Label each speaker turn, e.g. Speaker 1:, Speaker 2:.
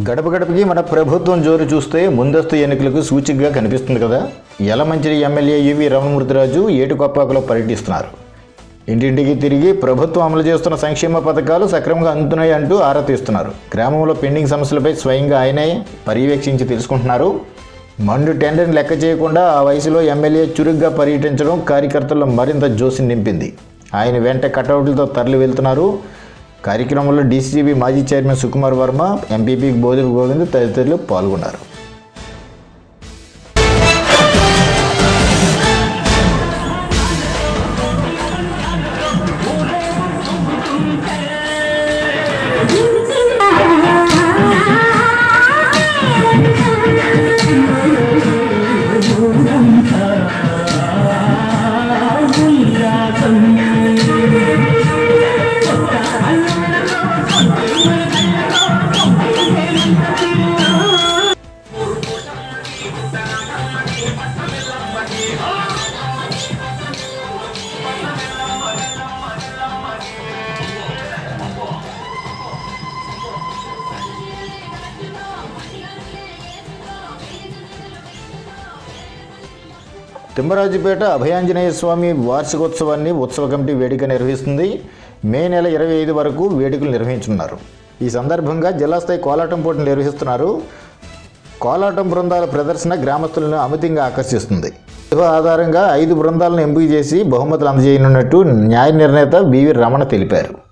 Speaker 1: గడప గడపకి మన ప్రభుత్వం జోరు చూస్తే ముందస్తు ఎన్నికలకు సూచికగా కనిపిస్తుంది కదా యలమంచిలి ఎమ్మెల్యే యువి రమణమూర్తిరాజు ఏటుకొప్పాకలో పర్యటిస్తున్నారు ఇంటింటికి తిరిగి ప్రభుత్వం అమలు చేస్తున్న సంక్షేమ పథకాలు సక్రమంగా అందుతున్నాయి అంటూ ఆరా తీస్తున్నారు గ్రామంలో పెండింగ్ సమస్యలపై స్వయంగా ఆయనే పర్యవేక్షించి తెలుసుకుంటున్నారు మండు టెండర్ని లెక్క చేయకుండా ఆ వయసులో ఎమ్మెల్యే చురుగ్గా పర్యటించడం కార్యకర్తల్లో మరింత జోసి నింపింది ఆయన వెంట కటౌట్లతో తరలి వెళ్తున్నారు కార్యక్రమంలో డీసీబీ మాజీ చైర్మన్ సుకుమార్ వర్మ ఎంపీపీ బోధుల గోవింద్ తదితరులు పాల్గొన్నారు తిమ్మరాజుపేట అభయాంజనేయ స్వామి వార్షికోత్సవాన్ని ఉత్సవ కమిటీ వేడుక నిర్వహిస్తుంది మే నెల ఇరవై ఐదు వరకు వేడుకలు నిర్వహించున్నారు ఈ సందర్భంగా జిల్లా స్థాయి కోలాటం పోటీలు నిర్వహిస్తున్నారు కోలాటం బృందాల ప్రదర్శన గ్రామస్తులను అమితంగా ఆకర్షిస్తుంది ఇవ ఆధారంగా ఐదు బృందాలను ఎంపిక చేసి బహుమతులు అందజేయనున్నట్టు న్యాయ నిర్ణేత బివి రమణ తెలిపారు